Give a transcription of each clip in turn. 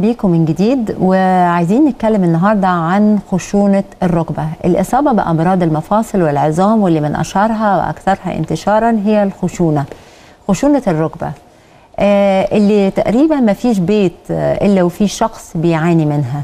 بيكم من جديد وعايزين نتكلم النهارده عن خشونه الركبه الاصابه بامراض المفاصل والعظام واللي من اشهرها واكثرها انتشارا هي الخشونه خشونه الركبه آه اللي تقريبا ما فيش بيت آه الا وفيه شخص بيعاني منها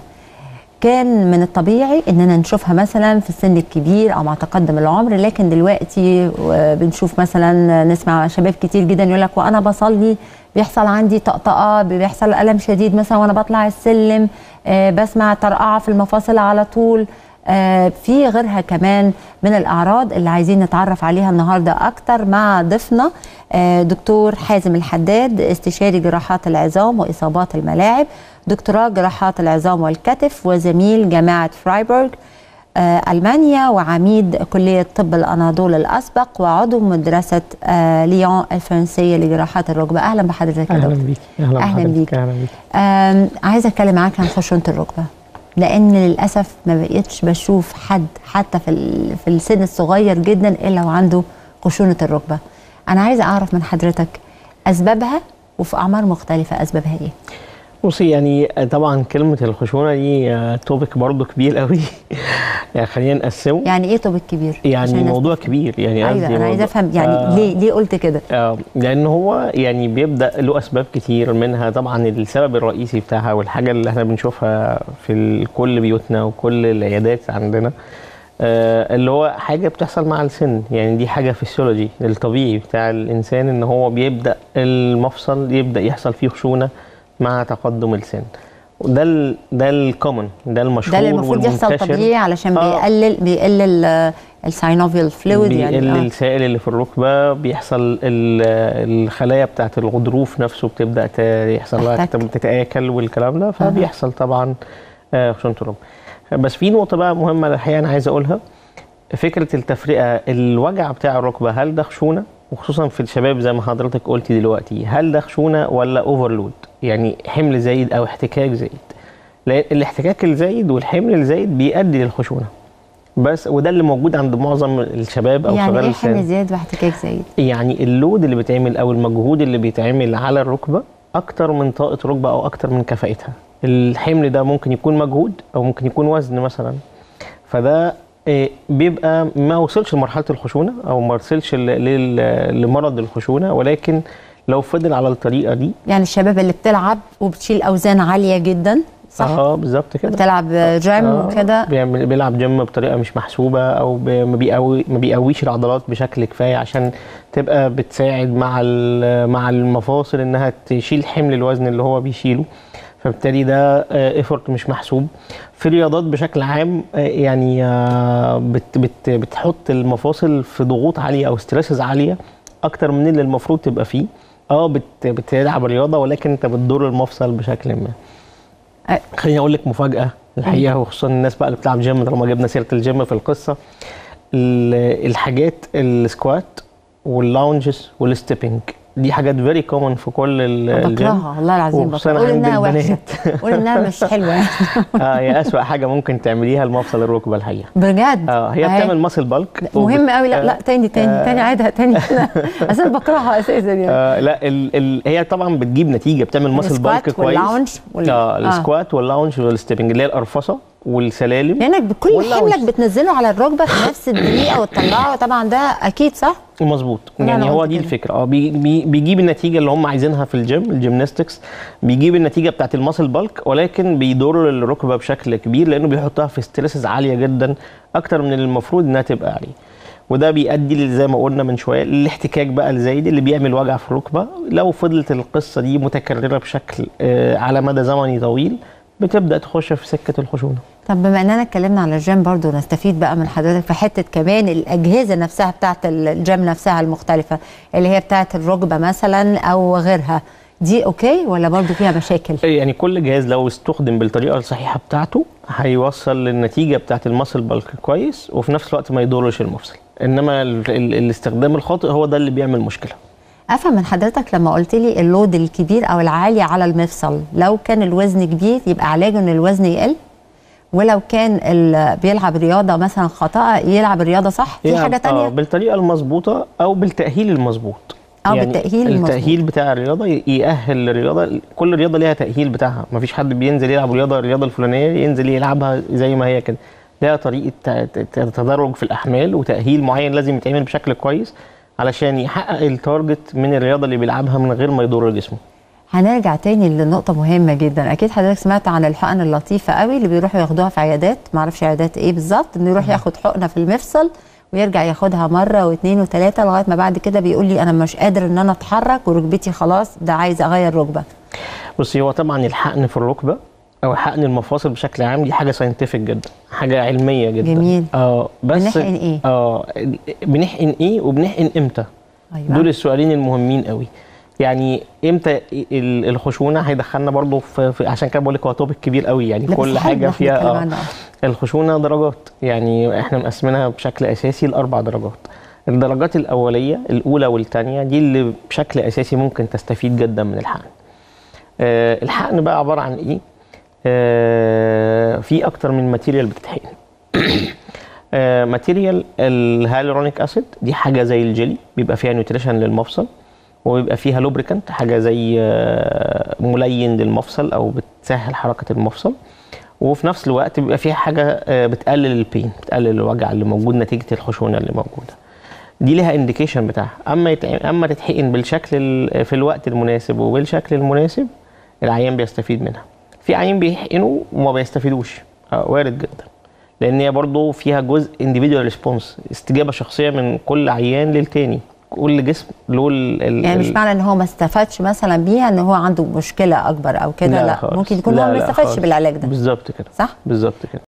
كان من الطبيعي اننا نشوفها مثلا في السن الكبير او مع تقدم العمر لكن دلوقتي آه، بنشوف مثلا نسمع شباب كتير جدا يقول لك وانا بصلي بيحصل عندي طقطقه بيحصل الم شديد مثلا وانا بطلع السلم آه، بسمع طرقعه في المفاصل على طول آه، في غيرها كمان من الاعراض اللي عايزين نتعرف عليها النهارده اكتر مع ضيفنا آه، دكتور حازم الحداد استشاري جراحات العظام واصابات الملاعب دكتوراه جراحات العظام والكتف وزميل جامعه فرايبورغ آه، المانيا وعميد كليه طب الاناضول الاسبق وعضو مدرسه آه، ليون الفرنسيه لجراحات الركبه اهلا بحضرتك يا اهلا دكتور بيك اهلا, أهلاً بحضرتك. بيك. اهلا بيك آم، عايزه اتكلم معاك عن خشونه الركبه لان للاسف ما بقيتش بشوف حد حتى في ال- في السن الصغير جدا الا وعنده خشونه الركبه انا عايزه اعرف من حضرتك اسبابها وفي اعمار مختلفه اسبابها ايه بصي يعني طبعا كلمه الخشونه دي توبك برضو كبير قوي يعني خلينا نقسمه يعني ايه طب الكبير عشان يعني الناس موضوع تفهم. كبير يعني ايوه قصدي انا عايزه موضوع- افهم يعني آه، ليه ليه قلت كده آه لان هو يعني بيبدا له اسباب كتير منها طبعا السبب الرئيسي بتاعها والحاجه اللي احنا بنشوفها في ال- كل بيوتنا وكل العيادات عندنا آه اللي هو حاجه بتحصل مع السن يعني دي حاجه فيسيولوجي الطبيعي بتاع الانسان ان هو بيبدا المفصل يبدا يحصل فيه خشونه مع تقدم السن وده ال ده الكومن ده المشهور ده اللي المفروض يحصل والمنتشر. طبيعي علشان آه. بيقلل بيقلل الساينوفيال فلويد يعني بيقل آه. السائل اللي في الركبه بيحصل ال- الخلايا بتاعت الغضروف نفسه بتبدا ت- يحصل لها تحتك. تتاكل والكلام ده فبيحصل طبعا آه، خشونه الركبه بس في نقطه بقى مهمه الحقيقه انا عايز اقولها فكره التفرقه الوجع بتاع الركبه هل ده خشونه وخصوصا في الشباب زي ما حضرتك قلتي دلوقتي هل ده خشونه ولا اوفرلود يعني حمل زايد او احتكاك زايد لان الاحتكاك الزايد والحمل الزايد بيؤدي للخشونه بس وده اللي موجود عند معظم الشباب او يعني صغار ايه السن حمل زياد واحتكاك زايد يعني اللود اللي بيتعمل او المجهود اللي بيتعمل على الركبه اكتر من طاقه ركبه او اكتر من كفاءتها الحمل ده ممكن يكون مجهود او ممكن يكون وزن مثلا فده آه، بيبقى ما وصلش لمرحله الخشونه او ما وصلش ل- لل- لمرض الخشونه ولكن لو فضل على الطريقه دي يعني الشباب اللي بتلعب وبتشيل اوزان عاليه جدا صح اه بالظبط كده بتلعب جيم آه، وكده بيعمل بيلعب جيم بطريقه مش محسوبه او بي- ما بيقوي ما بيقويش العضلات بشكل كفايه عشان تبقى بتساعد مع ال- مع المفاصل انها تشيل حمل الوزن اللي هو بيشيله فبالتالي ده ايفورت مش محسوب في الرياضات بشكل عام آه، يعني آه، بت بت بتحط المفاصل في ضغوط عاليه او ستريسز عاليه اكتر من اللي المفروض تبقى فيه اه بت بتلعب رياضه ولكن انت بتضر المفصل بشكل ما أه. خليني اقول لك مفاجاه الحقيقه وخصوصا الناس بقى اللي بتلعب جيم طالما جبنا سيره الجيم في القصه ال- الحاجات السكوات واللاونجز والستيبنج دي حاجات فيري كومن في كل ال- الجيم بكرهها والله العظيم وخصوصاً بكرهها قول عند انها وحشه البنات. قول انها مش حلوه يعني اه هي اسوأ حاجه ممكن تعمليها المفصل الركبه الحقيقه بجد اه هي أهي. بتعمل ماسل بالك مهم قوي لا لا تاني تاني تاني عيدها تاني اصل أنا بكرهها اساسا يعني آه لا ال ال هي طبعا بتجيب نتيجه بتعمل ماسل بالك السكوات كويس واللاونج وال- اه آه. السكوات واللاونج والستيبنج اللي هي القرفصه والسلالم لانك بكل واللاونج. حملك بتنزله على الركبه في نفس الدقيقه وتطلعه طبعا ده اكيد صح مظبوط لا، يعني أنا هو قلت دي كده. الفكره اه بي بي بيجيب النتيجه اللي هم عايزينها في الجيم الجيمناستكس بيجيب النتيجه بتاعت الماسل بالك ولكن بيضر الركبه بشكل كبير لانه بيحطها في ستريسز عاليه جدا اكتر من اللي المفروض انها تبقى عليه وده بيؤدي لل- زي ما قلنا من شويه الاحتكاك بقى الزايد اللي بيعمل وجع في الركبه لو فضلت القصه دي متكرره بشكل آه، على مدى زمني طويل بتبدا تخش في سكه الخشونه طب بما اننا اتكلمنا على الجيم برضو نستفيد بقى من حضرتك في حته كمان الاجهزه نفسها بتاعت الجيم نفسها المختلفه اللي هي بتاعت الركبه مثلا او غيرها دي اوكي ولا برضو فيها مشاكل يعني كل جهاز لو استخدم بالطريقه الصحيحه بتاعته هيوصل للنتيجه بتاعت الماسل بالك كويس وفي نفس الوقت ما يضرش المفصل انما ال ال الاستخدام الخاطئ هو ده اللي بيعمل مشكله افهم من حضرتك لما قلت لي اللود الكبير او العالي على المفصل لو كان الوزن كبير يبقى علاجه ان الوزن يقل ولو كان ال- بيلعب رياضه مثلا خطأ يلعب الرياضه صح في يعني حاجه آه تانية بالطريقه المظبوطه او بالتاهيل المظبوط اه بالتاهيل المظبوط. التاهيل بتاع الرياضه ي- يأهل الرياضه كل رياضه ليها تاهيل بتاعها مفيش حد بينزل يلعب رياضه الرياضه الفلانيه ينزل يلعبها زي ما هي كده ليها طريقه ت- ت- تدرج في الاحمال وتاهيل معين لازم يتعمل بشكل كويس علشان يحقق التارجت من الرياضه اللي بيلعبها من غير ما يضر جسمه هنرجع تاني لنقطة مهمة جدا أكيد حضرتك سمعت عن الحقن اللطيفة قوي اللي بيروحوا ياخدوها في عيادات معرفش عيادات إيه بالظبط إنه يروح ياخد حقنة في المفصل ويرجع ياخدها مرة واثنين وثلاثة لغاية ما بعد كده بيقول لي أنا مش قادر إن أنا أتحرك وركبتي خلاص ده عايز أغير ركبة بصي هو طبعا الحقن في الركبه او حقن المفاصل بشكل عام دي حاجه ساينتفك جدا حاجه علميه جدا جميل. اه بس بنحقن إيه؟ اه بنحقن ايه وبنحقن امتى أيوة. دول السؤالين المهمين قوي يعني امتى ال- الخشونه هيدخلنا برضو في, في عشان كده بقول لك هو توبيك كبير قوي يعني لا، بس كل حلو حاجه إن إحنا فيها نتكلم اه عنه. الخشونه درجات يعني احنا مقسمينها بشكل اساسي لاربع درجات الدرجات الاوليه الاولى والثانيه دي اللي بشكل اساسي ممكن تستفيد جدا من الحقن آه الحقن بقى عباره عن ايه آه في اكتر من ماتيريال بتتحقن آه ماتيريال الهالورونيك اسيد دي حاجه زي الجيلي بيبقى فيها نيوتريشن للمفصل وبيبقى فيها لوبريكانت حاجه زي آه ملين للمفصل او بتسهل حركه المفصل وفي نفس الوقت بيبقى فيها حاجه آه بتقلل البين بتقلل الوجع اللي موجود نتيجه الخشونه اللي موجوده دي ليها انديكيشن بتاعها اما يتع... اما تتحقن بالشكل ال... في الوقت المناسب وبالشكل المناسب العيان بيستفيد منها في عيان بيحقنوا وما بيستفيدوش آه وارد جدا لان هي برضه فيها جزء individual ريسبونس استجابه شخصيه من كل عيان للتاني كل جسم له ال... ال- يعني مش ال- معنى ان هو ما استفادش مثلا بيها ان هو عنده مشكله اكبر او كده لا, خالص. ممكن يكون لا هو ما لا استفادش خالص. بالعلاج ده بالظبط كده صح بالظبط كده